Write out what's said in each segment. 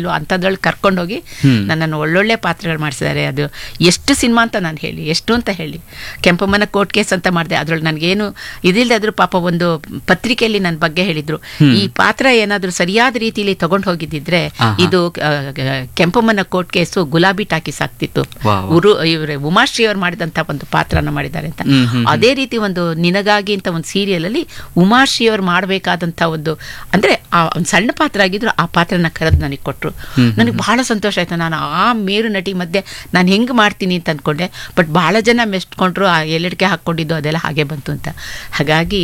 ಇಲ್ವೋ ಅಂಥದ್ರಲ್ಲಿ ಕರ್ಕೊಂಡೋಗಿ ನನ್ನನ್ನು ಒಳ್ಳೊಳ್ಳೆ ಪಾತ್ರಗಳು ಮಾಡಿಸಿದ್ದಾರೆ ಅದು ಎಷ್ಟು ಸಿನಿಮಾ ಅಂತ ನಾನು ಹೇಳಿ ಎಷ್ಟು ಅಂತ ಹೇಳಿ ಕೆಂಪಮ್ಮನ ಕೋರ್ಟ್ ಕೇಸ್ ಅಂತ ಮಾಡಿದೆ ಅದ್ರೊಳಗೆ ನನಗೇನು ಇದಿಲ್ಲದೆ ಆದ್ರೂ ಪಾಪ ಒಂದು ಪತ್ರಿಕೆಯಲ್ಲಿ ನನ್ನ ಬಗ್ಗೆ ಹೇಳಿದ್ರು ಈ ಪಾತ್ರ ಏನಾದರೂ ಸರಿಯಾದ ರೀತಿಯಲ್ಲಿ ತಗೊಂಡು ಹೋಗಿದ್ದಿದ್ರೆ ಇದು ಆ, ಗ- ಕೆಂಪಮ್ಮನ ಕೋರ್ಟ್ ಕೇಸು ಗುಲಾಬಿ ಟಾಕೀಸ್ ಆಗ್ತಿತ್ತು ವಾವ್. ಉರು ಇವ್ರೆ ಉಮಾಶ್ರೀ ಅವ್ರು ಮಾಡಿದಂತ ಒಂದು ಪಾತ್ರನ ಮಾಡಿದ್ದಾರೆ ಅಂತ ಹ್ಮ್, ಹ್ಮ್, ಅದೇ ರೀತಿ ಒಂದು ನಿನಗಾಗಿ ಅಂತ ಒಂದು ಸೀರಿಯಲ್ ಅಲ್ಲಿ ಉಮಾಶ್ರೀ ಅವ್ರು ಮಾಡಬೇಕಾದಂತ ಒಂದು ಅಂದ್ರೆ ಆ ಒಂದು ಸಣ್ಣ ಪಾತ್ರ ಆಗಿದ್ರು ಆ ಪಾತ್ರನ ಕರೆದು ನನಗೆ ಕೊಟ್ರು ನನಗೆ ಬಹಳ ಸಂತೋಷ ಆಯ್ತು ನಾನು ಆ ಮೇರು ನಟಿ ಮಧ್ಯೆ ನಾನು ಹೆಂಗ್ ಮಾಡ್ತೀನಿ ಅಂತ ಅನ್ಕೊಂಡೆ ಬಟ್ ಬಹಳ ಜನ ಮೆಚ್ಕೊಂಡ್ರು ಆ ಎಲ್ಲಿಡಿಕೆ ಹಾಕೊಂಡಿದ್ದು ಅದೆಲ್ಲ ಹಾಗೆ ಬಂತು ಅಂತ ಹಾಗಾಗಿ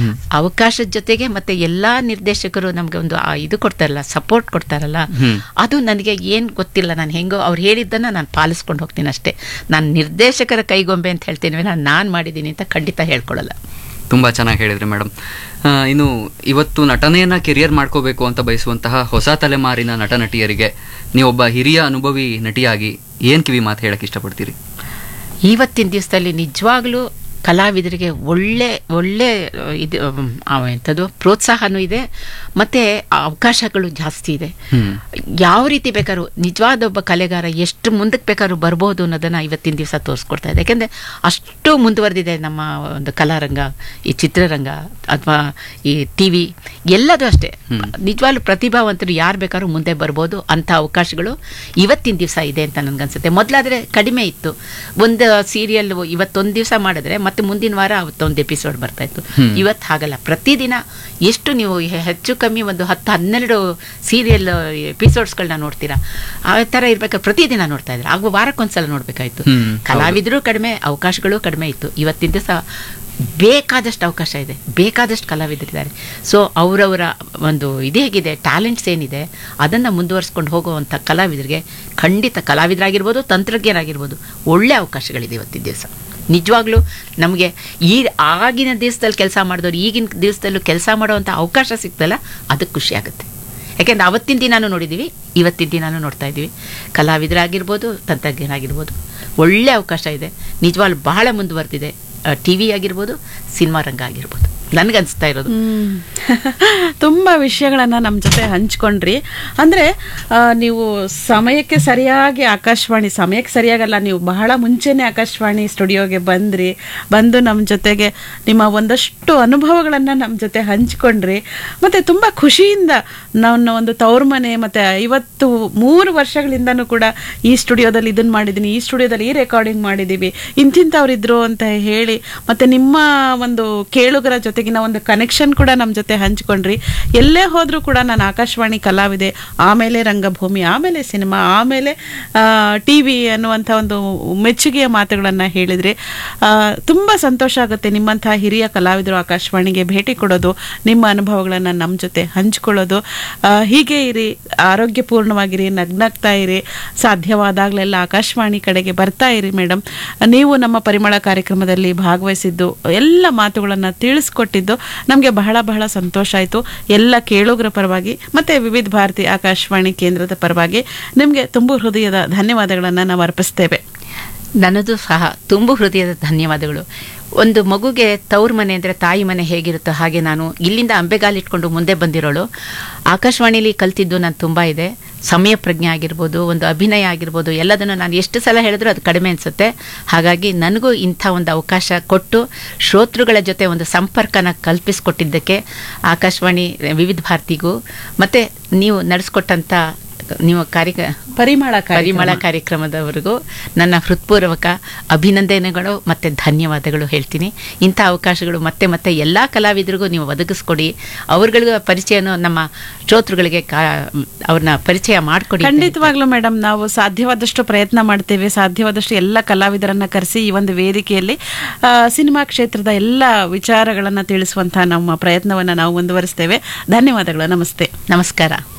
ಅವಕಾಶದ ಜೊತೆಗೆ ಮತ್ತೆ ಎಲ್ಲಾ ನಿರ್ದೇಶಕರು ನಮ್ಗೆ ಒಂದು ಆ ಇದು ಕೊಡ್ತಾರಲ್ಲ ಸಪೋರ್ಟ್ ಕೊಡ್ತಾರಲ್ಲ ಅದು ನನಗೆ ಏನ್ ಗೊತ್ತಿಲ್ಲ ನಾನು ಹೆಂಗೋ ಅವ್ರು ಹೇಳಿದ್ದನ್ನ ನಾನು ಪಾಲಿಸ್ಕೊಂಡು ಹೋಗ್ತೀನಿ ಅಷ್ಟೇ ನಾನು ನಿರ್ದೇಶಕರ ಕೈಗೊಂಬೆ ಅಂತ ಹೇಳ್ತೀನಿ ನಾನು ನಾನು ಮಾಡಿದ್ದೀನಿ ಅಂತ ಖಂಡಿತ ಹೇಳ್ಕೊಳ್ಳಲ್ಲ ತುಂಬ ಚೆನ್ನಾಗಿ ಹೇಳಿದ್ರಿ ಮೇಡಮ್ ಇನ್ನು ಇವತ್ತು ನಟನೆಯನ್ನ ಕೆರಿಯರ್ ಮಾಡ್ಕೋಬೇಕು ಅಂತ ಬಯಸುವಂತಹ ಹೊಸ ತಲೆಮಾರಿನ ನಟ ನಟಿಯರಿಗೆ ನೀವೊಬ್ಬ ಹಿರಿಯ ಅನುಭವಿ ನಟಿಯಾಗಿ ಏನ್ ಕಿವಿ ಮಾತು ಹೇಳಕ್ ಇಷ್ಟಪಡ್ತೀರಿ ಇವತ್ತಿನ ದಿವಸದಲ್ಲಿ ನಿಜವಾಗ್ಲೂ ಕಲಾವಿದರಿಗೆ ಒಳ್ಳೆ ಒಳ್ಳೆ ಆ, ಇದು ಮ್, ಆ, ಎಂಥದ್ದು ಪ್ರೋತ್ಸಾಹನೂ ಇದೆ ಮತ್ತೆ ಅವಕಾಶಗಳು ಜಾಸ್ತಿ ಇದೆ ಹ್ಮ್. ಯಾವ ರೀತಿ ಬೇಕಾದ್ರೂ ನಿಜವಾದ ಒಬ್ಬ ಕಲೆಗಾರ ಎಷ್ಟು ಮುಂದಕ್ಕೆ ಬೇಕಾದ್ರೂ ಬರ್ಬೋದು ಅನ್ನೋದನ್ನ ಇವತ್ತಿನ ದಿವಸ ತೋರಿಸ್ಕೊಡ್ತಾ ಇದೆ ಯಾಕೆಂದ್ರೆ ಅಷ್ಟು ಮುಂದುವರೆದಿದೆ ನಮ್ಮ ಒಂದು ಕಲಾರಂಗ ಈ ಚಿತ್ರರಂಗ ಅಥವಾ ಈ ಟಿವಿ ಎಲ್ಲದೂ ಅಷ್ಟೇ ನಿಜವಾಗ್ಲೂ ಪ್ರತಿಭಾವಂತರು ಯಾರು ಬೇಕಾದ್ರೂ ಮುಂದೆ ಬರ್ಬೋದು ಅಂತ ಅವಕಾಶಗಳು ಇವತ್ತಿನ ದಿವಸ ಇದೆ ಅಂತ ನನ್ಗನ್ಸುತ್ತೆ ಮೊದಲಾದ್ರೆ ಕಡಿಮೆ ಇತ್ತು ಒಂದು ಸೀರಿಯಲ್ ಇವತ್ತೊಂದು ದಿವಸ ಮಾಡಿದ್ರೆ ಮತ್ತೆ ಮುಂದಿನ ವಾರ ಅವತ್ತೊಂದು ಎಪಿಸೋಡ್ ಬರ್ತಾ ಇತ್ತು ಇವತ್ತು ಹಾಗಲ್ಲ ಪ್ರತಿದಿನ ಎಷ್ಟು ನೀವು ಹೆ- ಹೆಚ್ಚು ಕಮ್ಮಿ ಒಂದು ಹತ್ತು ಹನ್ನೆರಡು ಸೀರಿಯಲ್ ಎಪಿಸೋಡ್ಸ್ಗಳನ್ನ ನೋಡ್ತೀರಾ ಆ ಥರ ಇರ್ಬೇಕಾದ್ರೆ ಪ್ರತಿದಿನ ನೋಡ್ತಾ ಇದ್ರೆ ಆಗ ವಾರಕ್ಕೊಂದ್ಸಲ ನೋಡ್ಬೇಕಾಯ್ತು ಹ್ಮ್, ಕಲಾವಿದರು ಕಡಿಮೆ ಅವಕಾಶಗಳು ಕಡಿಮೆ ಇತ್ತು ಇವತ್ತಿನ ದಿವಸ ಬೇಕಾದಷ್ಟು ಅವಕಾಶ ಇದೆ ಬೇಕಾದಷ್ಟು ಕಲಾವಿದರಿದ್ದಾರೆ ಸೊ ಅವರವರ ಒಂದು ಇದು ಹೇಗಿದೆ ಟ್ಯಾಲೆಂಟ್ಸ್ ಏನಿದೆ ಅದನ್ನು ಮುಂದುವರಿಸ್ಕೊಂಡು ಹೋಗುವಂಥ ಕಲಾವಿದರಿಗೆ ಖಂಡಿತ ಕಲಾವಿದರಾಗಿರ್ಬೋದು ತಂತ್ರಜ್ಞರಾಗಿರ್ಬೋದು ಒಳ್ಳೆ ಅವಕಾಶಗಳಿದೆ ಇವತ್ತಿನ ದಿವಸ ನಿಜವಾಗ್ಲೂ ನಮಗೆ ಈ ಆಗಿನ ದಿವಸದಲ್ಲಿ ಕೆಲಸ ಮಾಡಿದವ್ರು ಈಗಿನ ದಿವಸದಲ್ಲೂ ಕೆಲಸ ಮಾಡುವಂಥ ಅವಕಾಶ ಸಿಗ್ತಲ್ಲ ಅದಕ್ಕೆ ಖುಷಿ ಆಗುತ್ತೆ ಯಾಕೆಂದ್ರೆ ಅವತ್ತಿನ ದಿನಾನು ನೋಡಿದ್ದೀವಿ ಇವತ್ತಿನ ದಿನಾನು ನೋಡ್ತಾ ಇದ್ದೀವಿ ಕಲಾವಿದರಾಗಿರ್ಬೋದು ತಂತ್ರಜ್ಞರಾಗಿರ್ಬೋದು ಒಳ್ಳೆ ಅವಕಾಶ ಇದೆ ನಿಜವಾಗ್ಲೂ ಬಹಳ ಮುಂದುವರೆದಿದೆ ಟಿ ವಿ ಆಗಿರ್ಬೋದು ಸಿನಿಮಾ ರಂಗ ಆಗಿರ್ಬೋದು ನನಗನ್ಸ್ತಾ ಇರೋದು ಹ್ಮ್. ತುಂಬ ವಿಷಯಗಳನ್ನು ನಮ್ಮ ಜೊತೆ ಹಂಚ್ಕೊಂಡ್ರಿ ಅಂದರೆ ನೀವು ಸಮಯಕ್ಕೆ ಸರಿಯಾಗಿ ಆಕಾಶವಾಣಿ ಸಮಯಕ್ಕೆ ಸರಿಯಾಗಲ್ಲ ನೀವು ಬಹಳ ಮುಂಚೆನೇ ಆಕಾಶವಾಣಿ ಸ್ಟುಡಿಯೋಗೆ ಬಂದ್ರಿ ಬಂದು ನಮ್ಮ ಜೊತೆಗೆ ನಿಮ್ಮ ಒಂದಷ್ಟು ಅನುಭವಗಳನ್ನು ನಮ್ಮ ಜೊತೆ ಹಂಚ್ಕೊಂಡ್ರಿ ಮತ್ತು ತುಂಬ ಖುಷಿಯಿಂದ ನನ್ನ ಒಂದು ತವ್ರ ಮನೆ ಮತ್ತು ಐವತ್ತು ಮೂರು ವರ್ಷಗಳಿಂದನೂ ಕೂಡ ಈ ಸ್ಟುಡಿಯೋದಲ್ಲಿ ಇದನ್ನು ಮಾಡಿದ್ದೀನಿ ಈ ಸ್ಟುಡಿಯೋದಲ್ಲಿ ಈ ರೆಕಾರ್ಡಿಂಗ್ ಮಾಡಿದ್ದೀವಿ ಇಂತಿಂಥವ್ರಿದ್ರು ಅಂತ ಹೇಳಿ ಮತ್ತು ನಿಮ್ಮ ಒಂದು ಕೇಳುಗರ ಜೊತೆಗಿನ ಒಂದು ಕನೆಕ್ಷನ್ ಕೂಡ ನಮ್ಮ ಜೊತೆ ಹಂಚ್ಕೊಂಡ್ರಿ ಎಲ್ಲೇ ಹೋದರೂ ಕೂಡ ನಾನು ಆಕಾಶವಾಣಿ ಕಲಾವಿದೆ ಆಮೇಲೆ ರಂಗಭೂಮಿ ಆಮೇಲೆ ಸಿನಿಮಾ ಆಮೇಲೆ ಟಿ ವಿ ಅನ್ನುವಂಥ ಒಂದು ಮೆಚ್ಚುಗೆಯ ಮಾತುಗಳನ್ನು ಹೇಳಿದ್ರಿ ಆ, ತುಂಬ ಸಂತೋಷ ಆಗುತ್ತೆ ನಿಮ್ಮಂತಹ ಹಿರಿಯ ಕಲಾವಿದರು ಆಕಾಶವಾಣಿಗೆ ಭೇಟಿ ಕೊಡೋದು ನಿಮ್ಮ ಅನುಭವಗಳನ್ನು ನಮ್ಮ ಜೊತೆ ಹಂಚ್ಕೊಳ್ಳೋದು ಆ, ಹೀಗೆ ಇರಿ ಆರೋಗ್ಯಪೂರ್ಣವಾಗಿರಿ ನಗ್ನಗ್ತಾ ಇರಿ ಸಾಧ್ಯವಾದಾಗಲೆಲ್ಲ ಆಕಾಶವಾಣಿ ಕಡೆಗೆ ಬರ್ತಾ ಇರಿ ಮೇಡಮ್ ನೀವು ನಮ್ಮ ಪರಿಮಳ ಕಾರ್ಯಕ್ರಮದಲ್ಲಿ ಭಾಗವಹಿಸಿದ್ದು ಎಲ್ಲ ಮಾತುಗಳನ್ನು ತಿಳಿಸ್ಕೊಟ್ಟಿದ್ದು ನಮಗೆ ಬಹಳ ಬಹಳ ಸಂತೋಷ ಆಯಿತು ಎಲ್ಲ ಕೇಳುಗರ ಪರವಾಗಿ ಮತ್ತು ವಿವಿಧ ಭಾರತಿ ಆಕಾಶವಾಣಿ ಕೇಂದ್ರದ ಪರವಾಗಿ ನಿಮಗೆ ತುಂಬ ಹೃದಯದ ಧನ್ಯವಾದಗಳನ್ನು ನಾವು ಅರ್ಪಿಸ್ತೇವೆ ನನ್ನದು ಸಹ ತುಂಬ ಹೃದಯದ ಧನ್ಯವಾದಗಳು ಒಂದು ಮಗುಗೆ ತವ್ರ ಮನೆ ಅಂದರೆ ತಾಯಿ ಮನೆ ಹೇಗಿರುತ್ತೋ ಹಾಗೆ ನಾನು ಇಲ್ಲಿಂದ ಅಂಬೆಗಾಲಿಟ್ಕೊಂಡು ಮುಂದೆ ಬಂದಿರೋಳು ಆಕಾಶವಾಣಿಲಿ ಕಲ್ತಿದ್ದು ನಾನು ತುಂಬ ಇದೆ ಸಮಯ ಪ್ರಜ್ಞೆ ಆಗಿರ್ಬೋದು ಒಂದು ಅಭಿನಯ ಆಗಿರ್ಬೋದು ಎಲ್ಲದನ್ನು ನಾನು ಎಷ್ಟು ಸಲ ಹೇಳಿದ್ರೂ ಅದು ಕಡಿಮೆ ಅನಿಸುತ್ತೆ ಹಾಗಾಗಿ ನನಗೂ ಇಂಥ ಒಂದು ಅವಕಾಶ ಕೊಟ್ಟು ಶ್ರೋತೃಗಳ ಜೊತೆ ಒಂದು ಸಂಪರ್ಕನ ಕಲ್ಪಿಸಿಕೊಟ್ಟಿದ್ದಕ್ಕೆ ಆಕಾಶವಾಣಿ ವಿವಿಧ ಭಾರತಿಗೂ ಮತ್ತು ನೀವು ನಡೆಸ್ಕೊಟ್ಟಂಥ ನೀವು ಕಾರ್ಯ ಪರಿಮಳ ಪರಿಮಳ ಕಾರ್ಯಕ್ರಮದವರೆಗೂ ನನ್ನ ಹೃತ್ಪೂರ್ವಕ ಅಭಿನಂದನೆಗಳು ಮತ್ತು ಧನ್ಯವಾದಗಳು ಹೇಳ್ತೀನಿ ಇಂಥ ಅವಕಾಶಗಳು ಮತ್ತೆ ಮತ್ತೆ ಎಲ್ಲ ಕಲಾವಿದರಿಗೂ ನೀವು ಒದಗಿಸ್ಕೊಡಿ ಅವ್ರಗಳಿಗೂ ಪರಿಚಯನೂ ನಮ್ಮ ಶ್ರೋತೃಗಳಿಗೆ ಕಾ ಅವ್ರನ್ನ ಪರಿಚಯ ಮಾಡಿಕೊಡಿ ಖಂಡಿತವಾಗ್ಲೂ ಮೇಡಮ್ ನಾವು ಸಾಧ್ಯವಾದಷ್ಟು ಪ್ರಯತ್ನ ಮಾಡ್ತೇವೆ ಸಾಧ್ಯವಾದಷ್ಟು ಎಲ್ಲ ಕಲಾವಿದರನ್ನ ಕರೆಸಿ ಈ ಒಂದು ವೇದಿಕೆಯಲ್ಲಿ ಆ, ಸಿನಿಮಾ ಕ್ಷೇತ್ರದ ಎಲ್ಲ ವಿಚಾರಗಳನ್ನು ತಿಳಿಸುವಂತಹ ನಮ್ಮ ಪ್ರಯತ್ನವನ್ನು ನಾವು ಮುಂದುವರಿಸ್ತೇವೆ ಧನ್ಯವಾದಗಳು ನಮಸ್ತೆ ನಮಸ್ಕಾರ